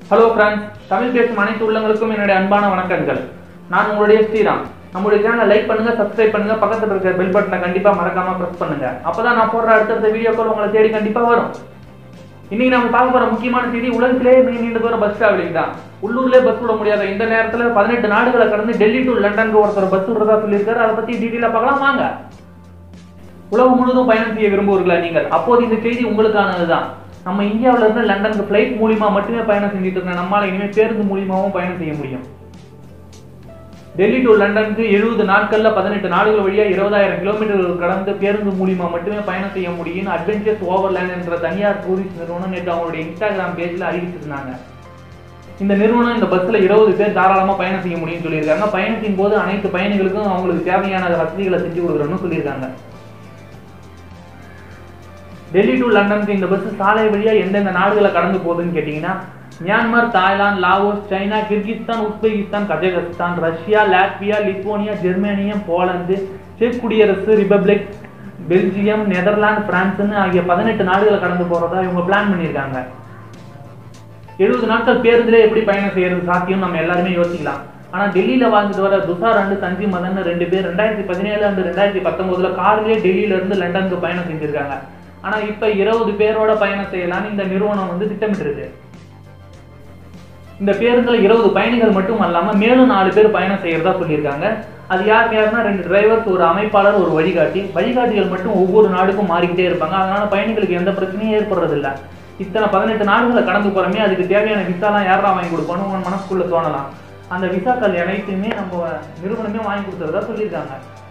hello friends Tamil பேசும் அனைத்து உள்ளங்களுக்கும் என்னுடைய அன்பான வணக்கங்கள் நான் உங்களுடைய ஸ்ரீராம் நம்முடைய சேனலை லைக் பண்ணுங்க சப்ஸ்கிரைப் பண்ணுங்க பக்கத்துல இருக்கிற பெல் பட்டனை கண்டிப்பா மறக்காம பிரஸ் பண்ணுங்க அப்பதான் நான் போடுற அடுத்தடுத்த வீடியோக்கள் உங்களை தேடி கண்டிப்பா வரும் இன்னைக்கு நம்ம பார்க்க போற முக்கியமான செய்தி உலகத்திலேயே மிக நீண்ட தூரம் பஸ் டிராவலிங் தான் உள்ளூர்லயே பஸ் விட முடியாத இந்த நேரத்துல பதினெட்டு நாடுகளை கடந்து டெல்லி டு லண்டனுக்கு ஒருத்தர் பஸ் விடுறதா சொல்லியிருக்காரு அதை பத்தி டீட்டெயிலா பார்க்கலாம் வாங்க உலகம் முழுவதும் பயணம் செய்ய விரும்புவீர்களா நீங்கள் அப்போது இந்த செய்தி உங்களுக்கானதுதான் நம்ம இந்தியாவுல இருந்து லண்டனுக்கு ஃபிளைட் மூலியமா மட்டுமே பயணம் செஞ்சுட்டு இருக்க நம்மால இனிமேல் பேருந்து மூலியமாவும் பயணம் செய்ய முடியும் டெல்லி டு லண்டனுக்கு எழுபது நாட்கள்ல பதினெட்டு நாடுகள் வழியா இருபதாயிரம் கிலோமீட்டர்கள் கடந்து பேருந்து மூலியமா மட்டுமே பயணம் செய்ய முடியும் அட்வென்ச்சர்ஸ் ஓவர்லேண்ட் என்ற தனியார் டூரிஸ்ட் நிறுவனம் நேற்று அவங்களுடைய இன்ஸ்டாகிராம் பேஜ்ல அறிவிச்சிருந்தாங்க இந்த நிறுவனம் இந்த பஸ்ல இருபது பேர் தாராளமா பயணம் செய்ய முடியும்னு சொல்லியிருக்காங்க பயணத்தின் போது அனைத்து பயணிகளுக்கும் அவங்களுக்கு தேவையான வசதிகளை செஞ்சு கொடுக்குறோம்னு சொல்லியிருக்காங்க டெல்லி டு லண்டனுக்கு இந்த பஸ் சாலை வழியா எந்தெந்த நாடுகளை கடந்து போகுதுன்னு கேட்டீங்கன்னா Myanmar Thailand Laos China Kyrgyzstan Uzbekistan Kazakhstan Russia Latvia Lithuania ஜெர்மனியம் போலந்து செக் குடியரசு ரிபப்ளிக் பெல்ஜியம் நெதர்லாந்து பிரான்ஸ்னு ஆகிய பதினெட்டு நாடுகளை கடந்து போறதா இவங்க பிளான் பண்ணியிருக்காங்க எழுபது நாட்கள் பேருந்துல எப்படி பயணம் செய்யறது சாத்தியம் நம்ம எல்லாருமே யோசிக்கலாம் ஆனா டெல்லியில வாழ்ந்துட்டு வர துஷார் அண்டு சஞ்சீவ் மதன் ரெண்டு பேர் ரெண்டாயிரத்தி பதினேழு அண்டு ரெண்டாயிரத்தி பத்தொன்பதுல கார்லயே டெல்லியில இருந்து லண்டனுக்கு பயணம் செஞ்சிருக்காங்க ஆனா இப்ப இருபது பேரோட பயணம் செய்யலாம்னு இந்த நிறுவனம் வந்து திட்டமிட்டிருக்கு இந்த பேருந்துல இருபது பயணிகள் மட்டும் அல்லாம மேலும் நாலு பேர் பயணம் செய்யறதா சொல்லியிருக்காங்க அது யார் யாருன்னா ரெண்டு டிரைவர்ஸ் ஒரு அமைப்பாளர் ஒரு வழிகாட்டி வழிகாட்டிகள் மட்டும் ஒவ்வொரு நாடுக்கும் மாறிக்கிட்டே இருப்பாங்க அதனால பயணிகளுக்கு எந்த பிரச்சனையும் ஏற்படுறதில்ல இத்தனை பதினெட்டு நாடுகளை கடந்து போறமே அதுக்கு தேவையான விசாலாம் யாரா வாங்கி கொடுப்பான்னு உங்க மனசுக்குள்ள தோணலாம் அந்த விசாக்கள் அனைத்துமே நம்ம நிறுவனமே வாங்கி கொடுத்துறதா சொல்லியிருக்காங்க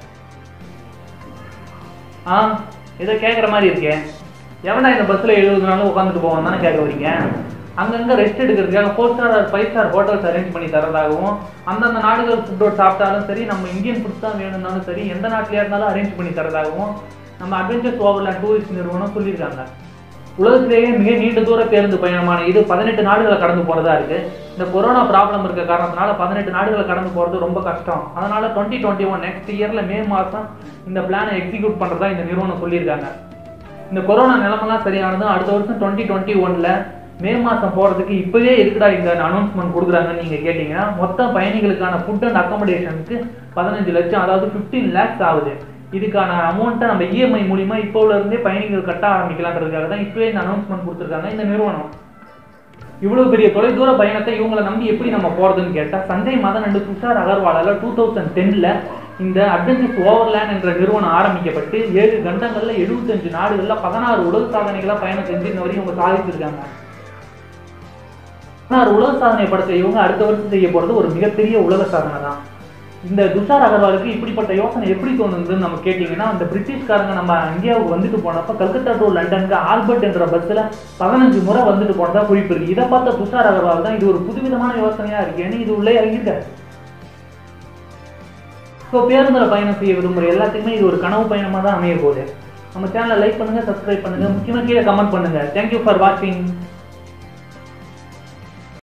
ஆ ஏதோ கேட்குற மாதிரி இருக்கே எவனா இந்த பஸ்ஸில் எழுபது நாள் உட்காந்துட்டு போவான் தானே கேட்க வரீங்க அங்கங்கே ரெஸ்ட் எடுக்கிறதுக்காக four star five star hotels arrange பண்ணி தரதாகவும் அந்தந்த நாடுகள் ஃபுட்டோட சாப்பிட்டாலும் சரி நம்ம இந்தியன் ஃபுட்ஸ் தான் வேணும்னாலும் சரி எந்த நாட்டிலே இருந்தாலும் அரேஞ்ச் பண்ணி தரதாகவும் நம்ம அட்வென்ச்சர்ஸ் ஓவர்லேண்ட் டூரிஸ்ட் நிறுவனம் சொல்லியிருக்காங்க உலகத்திலேயே மிக நீண்ட தூர பேருந்து பயணமான இது பதினெட்டு நாடுகளை கடந்து போறதா இருக்கு இந்த கொரோனா ப்ராப்ளம் இருக்க காரணத்தினால பதினெட்டு நாடுகளை கடந்து போறது ரொம்ப கஷ்டம் அதனால டுவெண்ட்டி டுவெண்ட்டி ஒன் நெக்ஸ்ட் இயர்ல மே மாசம் இந்த பிளானை எக்ஸிக்யூட் பண்றதா இந்த நிறுவனம் சொல்லியிருக்காங்க இந்த கொரோனா நிலைமெல்லாம் சரியானதும் அடுத்த வருஷம் டுவெண்ட்டி டுவெண்ட்டி ஒன்ல மே மாசம் போறதுக்கு இப்பவே இருக்குடா இந்த அனௌன்ஸ்மெண்ட் கொடுக்குறாங்கன்னு நீங்க கேட்டீங்கன்னா மொத்த பயணிகளுக்கான ஃபுட் அண்ட் அக்காமடேஷனுக்கு பதினஞ்சு லட்சம் அதாவது ஃபிஃப்டீன் லேக்ஸ் ஆகுது இதுக்கான அமௌண்ட்டை நம்ம இஎம்ஐ மூலியமா இப்போல இருந்தே பயணிகள் கட்ட ஆரம்பிக்கலான்றதுக்காக தான் இப்பவே இந்த அனௌன்ஸ்மெண்ட் கொடுத்துருக்காங்க இந்த நிறுவனம் இவ்வளவு பெரிய தொலைதூர பயணத்தை இவங்களை நம்பி எப்படி நம்ம போறதுன்னு கேட்டா சஞ்சய் மதன் அண்டு துஷார் அகர்வாலால டூ தௌசண்ட் டென்ல இந்த அட்வென்ச்சர்ஸ் ஓவர்லேண்ட் என்ற நிறுவனம் ஆரம்பிக்கப்பட்டு ஏழு கண்டங்கள்ல எழுபத்தஞ்சு நாடுகள்ல பதினாறு உலக சாதனைகளா பயணம் செஞ்சு இந்த வரையும் இவங்க சாதிச்சிருக்காங்க பதினாறு உலக சாதனை படைச்ச இவங்க அடுத்த வருஷம் செய்ய போறது ஒரு மிகப்பெரிய உலக சாதனை தான் இந்த துஷார் அகர்வாலுக்கு இப்படிப்பட்ட யோசனை எப்படி தோணுதுன்னு நம்ம கேட்டிங்கன்னா அந்த பிரிட்டிஷ்காரங்க நம்ம இந்தியாவுக்கு வந்துட்டு போனப்ப கல்கத்தா டு லண்டனுக்கு ஆல்பர்ட் என்ற பஸ்ஸில் பதினஞ்சு முறை வந்துட்டு போனதா குறிப்பு இருக்கு இதை பார்த்த துஷார் அகர்வால் தான் இது ஒரு புதுவிதமான யோசனையா இருக்கேன்னு இது உள்ளே இறங்கிட்டார் ஸோ பேருந்தில் பயணம் செய்ய விரும்புகிற எல்லாத்துக்குமே இது ஒரு கனவு பயணமாக தான் அமைய போகுது நம்ம சேனலை லைக் பண்ணுங்க சப்ஸ்கிரைப் பண்ணுங்க முக்கியமாக கீழே கமெண்ட் பண்ணுங்க தேங்க்யூ ஃபார் வாட்சிங்